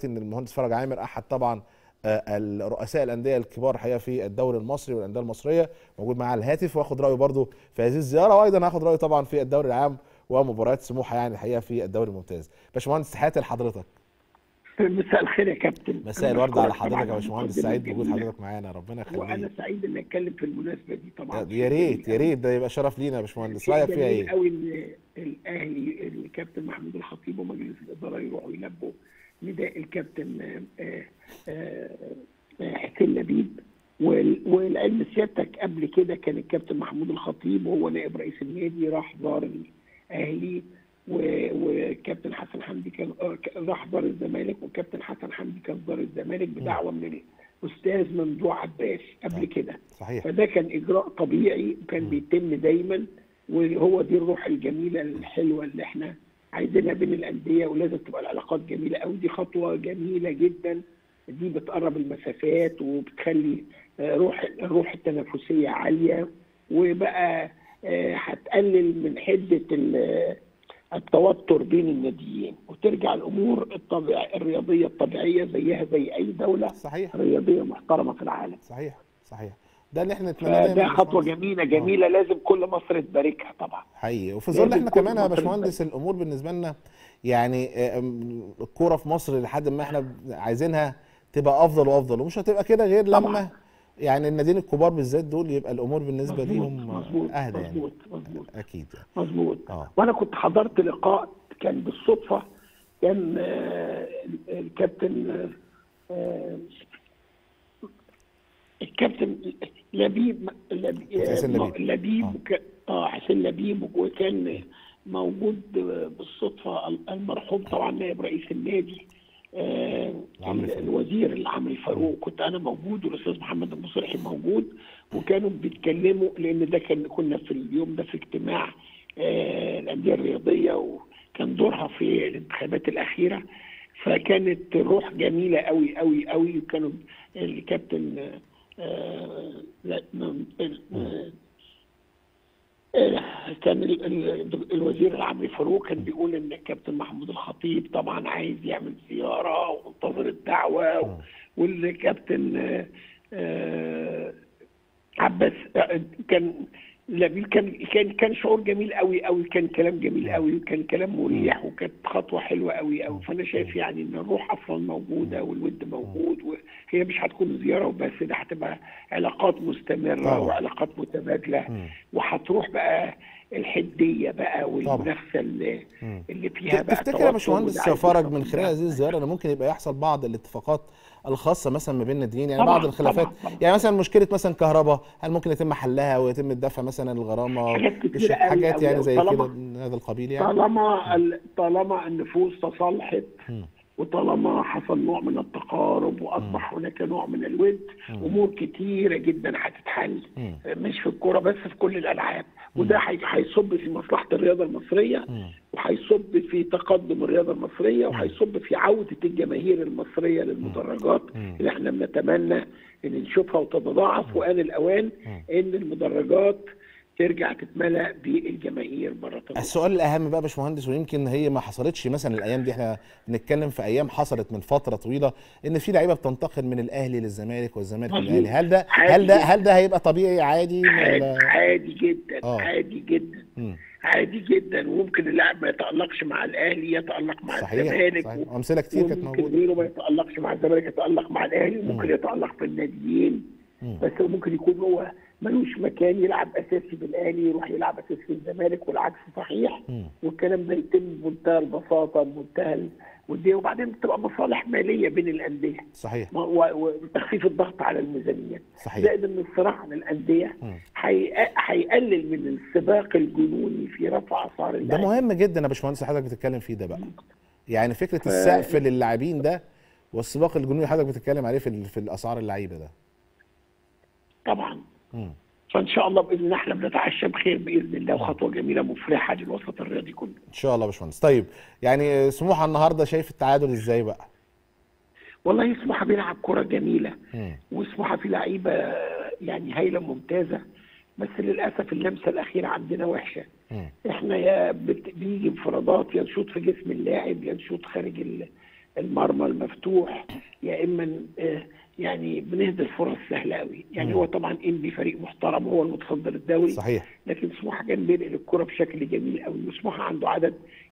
كابتن المهندس فرج عامر احد طبعا الرؤساء الانديه الكبار الحقيقه في الدوري المصري والانديه المصريه موجود معاه على الهاتف واخد رايه برضه في هذه الزياره وايضا هاخد رايه طبعا في الدوري العام ومباريات سموحه يعني الحقيقه في الدوري الممتاز باشمهندس تحياتي لحضرتك مساء الخير يا كابتن مساء الورد على حضرتك يا باشمهندس سعيد بوجود حضرتك معانا ربنا يخليك وانا سعيد ان اتكلم في المناسبه دي طبعا يا ريت يا ريت ده يبقى شرف لينا يا باشمهندس رايك فيها ايه؟ قوي ان الاهلي الكابتن محمود الخطيب ومجلس الاداره يروحوا يلبوا نداء الكابتن حسين لبيب والعلم سيادتك قبل كده كان الكابتن محمود الخطيب وهو نائب رئيس النادي راح زار الاهلي وكابتن حسن حمدي كان راح زار الزمالك وكابتن حسن حمدي كان زار الزمالك بدعوه من الاستاذ ممدوح عباس قبل كده صحيح فده كان اجراء طبيعي وكان بيتم دايما وهو دي الروح الجميله الحلوه اللي احنا عايزينها بين الانديه ولازم تبقى العلاقات جميله قوي دي خطوه جميله جدا دي بتقرب المسافات وبتخلي روح الروح التنافسيه عاليه وبقى هتقلل من حده التوتر بين الناديين وترجع الامور الطبيعي الرياضيه الطبيعيه زيها زي اي دوله صحيح رياضيه محترمه في العالم صحيح صحيح ده اللي احنا نتمناه ده خطوه جميله جميله أوه. لازم كل مصر تباركها طبعا حقيقي وفي ظل احنا كمان يا باشمهندس الامور بالنسبه لنا يعني الكوره في مصر لحد ما احنا عايزينها تبقى افضل وافضل ومش هتبقى كده غير لما طبعا. يعني الناديين الكبار بالذات دول يبقى الامور بالنسبه مزبوط ليهم مزبوط اهدى يعني مزبوط مزبوط اكيد يعني. مظبوط اه وانا كنت حضرت لقاء كان بالصدفه كان آه الكابتن آه الكابتن لبيب لبيب لبيب اه حسين لبيب وكان موجود بالصدفه المرحوم طبعا نائب رئيس النادي آه الوزير العمري فاروق كنت انا موجود والاستاذ محمد المصلحي موجود وكانوا بيتكلموا لان ده كان كنا في اليوم ده في اجتماع آه الانديه الرياضيه وكان دورها في الانتخابات الاخيره فكانت روح جميله قوي قوي قوي وكانوا الكابتن آه كان الوزير العمري فاروق كان بيقول ان الكابتن محمود الخطيب طبعا عايز يعمل زياره ومنتظر الدعوه والكابتن عباس كان لبيب كان كان كان شعور جميل قوي قوي كان كلام جميل قوي وكان كلام مريح وكانت خطوه حلوه قوي قوي فانا شايف يعني ان الروح اصلا موجوده والود موجود وهي مش هتكون زياره وبس ده هتبقى علاقات مستمره وعلاقات متبادله وهتروح بقى الحديه بقى والمنافسه اللي, اللي فيها بقى تفتكر يا باشمهندس فرج من خلال هذه الزياره ان ممكن يبقى يحصل بعض الاتفاقات الخاصه مثلا ما بين الناديين يعني طبعًا بعض الخلافات طبعًا طبعًا يعني مثلا مشكله مثلا كهرباء هل ممكن يتم حلها ويتم الدفع مثلا الغرامه حاجات كتير حاجات يعني زي كده طالما من هذا القبيل يعني طالما ال- طالما النفوس تصالحت م. وطالما حصل نوع من التقارب واصبح هناك نوع من الود امور كتيره جدا هتتحل م. مش في الكوره بس في كل الالعاب وده هي- هيصب في مصلحه الرياضه المصريه م. وهيصب في تقدم الرياضه المصريه وهيصب في عوده الجماهير المصريه للمدرجات مم. اللي احنا بنتمنى ان نشوفها وتتضاعف وان الاوان ان المدرجات ترجع تتملى بالجماهير مره اخرى السؤال الاهم بقى يا باشمهندس ويمكن هي ما حصلتش مثلا الايام دي احنا بنتكلم في ايام حصلت من فتره طويله ان في لعيبه بتنتقل من الاهلي للزمالك والزمالك مظبوط. للاهلي هل ده عادي هل ده جدا. هل ده هيبقى طبيعي عادي عادي, ولا عادي جدا آه. عادي جدا مم. عادي جدا وممكن اللاعب ما يتالقش مع الاهلي يتالق مع صحيح الزمالك صحيح امثله كتير كانت وممكن موجوده غيره ما يتالقش مع الزمالك يتالق مع الاهلي ممكن يتالق في الناديين مم. بس ممكن يكون هو ملوش مكان يلعب اساسي بالاهلي يروح يلعب اساسي في الزمالك والعكس صحيح مم. والكلام ده يتم بمنتهى البساطه بمنتهى الوديه وبعدين بتبقى مصالح ماليه بين الانديه صحيح و- و- وتخفيف الضغط على الميزانيه صحيح زائد ان الصراع على الانديه مم. هي- هيقلل من السباق الجنوني في رفع اسعار ده اللعب مهم جدا يا باشمهندس حضرتك بتتكلم فيه ده بقى يعني فكره السقف للاعبين ده والسباق الجنوني اللي حضرتك بتتكلم عليه في ال- في الاسعار اللعيبه ده طبعا مم. فان شاء الله باذن الله احنا بنتعشى بخير باذن الله وخطوه جميله مفرحه للوسط الرياضي كله ان شاء الله يا باشمهندس طيب يعني سموحه النهارده شايف التعادل ازاي بقى والله سموحه بيلعب كره جميله مم. وسموحه في لعيبه يعني هايله ممتازه بس للاسف اللمسه الاخيره عندنا وحشه مم. احنا يا بت- بيجي انفرادات يا نشوط في جسم اللاعب يا نشوط خارج ال- المرمى المفتوح يا اما آه، يعني بنهدر فرص سهله قوي يعني مم. هو طبعا انبي فريق محترم هو المتصدر الدوري صحيح لكن سموحه كان بينقل الكره بشكل جميل قوي وسموحه عنده عدد